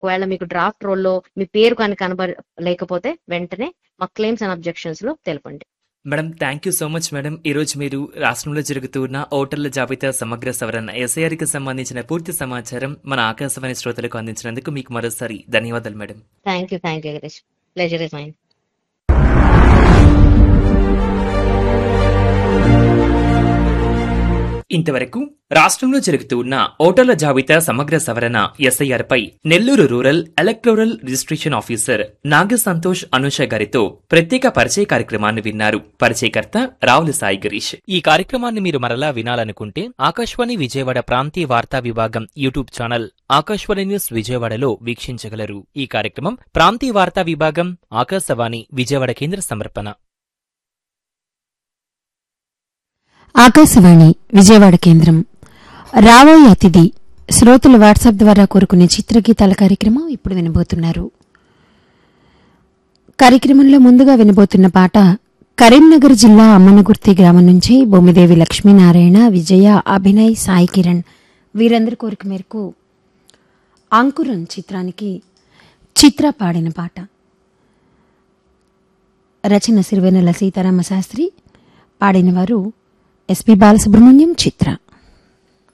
ఒకవేళ మీకు డ్రాఫ్ట్ రోల్లో మీ పేరు కానీ కనబ లేకపోతే వెంటనే మా క్లెయిమ్స్ అండ్ అబ్జెక్షన్స్ లో తెలపండి madam thank you so much madam ఈ రోజు మీరు రాష్ట్రంలో జరుగుతున్న ఓటర్ల జాబితా సమగ్ర సవరణ ఎస్ఐఆర్ కి సంబంధించిన పూర్తి సమాచారం మన ఆకాశవాణి శ్రోతలకు అందించినందుకు మీకు మరోసారి ధన్యవాదాలు madam thank you thank you Girish pleasure is mine ఇంతవరకు రాష్ట్రంలో జరుగుతున్న ఓటర్ల జాబితా సమగ్ర సవరణ ఎస్ఐఆర్ పై Nellore rural electoral registration officer Naga Santosh Anusha గారితో ప్రత్యేక పరిచయ కార్యక్రమాన్ని విన్నారు పరిచయకర్త రావుల సాయి గిరీష్ ఈ కార్యక్రమాన్ని మీరు మరలా వినాలనుకుంటే ఆకాశవాణి విజయవాడ ప్రాంతీయ వార్తా విభాగం యూట్యూబ్ ఛానల్ ఆకాశవాణి న్యూస్ విజయవాడలో వీక్షించగలరు ఈ కార్యక్రమం ప్రాంతీయ వార్తా విభాగం ఆకాశవాణి విజయవాడ కేంద్ర సమర్పణ ఆకాశవాణి విజయవాడ కేంద్రం రాబోయే అతిథి శ్రోతలు వాట్సాప్ ద్వారా కోరుకునే చిత్రగీతాల కార్యక్రమం ఇప్పుడు వినబోతున్నారు కార్యక్రమంలో ముందుగా వినబోతున్న పాట కరీంనగర్ జిల్లా అమ్మనగుర్తి గ్రామం నుంచి బొమ్మిదేవి లక్ష్మీనారాయణ విజయ అభినయ్ సాయి కిరణ్ వీరందరి కోరిక మేరకు అంకురం చిత్రానికి చిత్ర పాడిన పాట రచన సిరివెన్నెల సీతారామ శాస్త్రి పాడినవారు ఎస్పి బాలసుబ్రహ్మణ్యం చిత్ర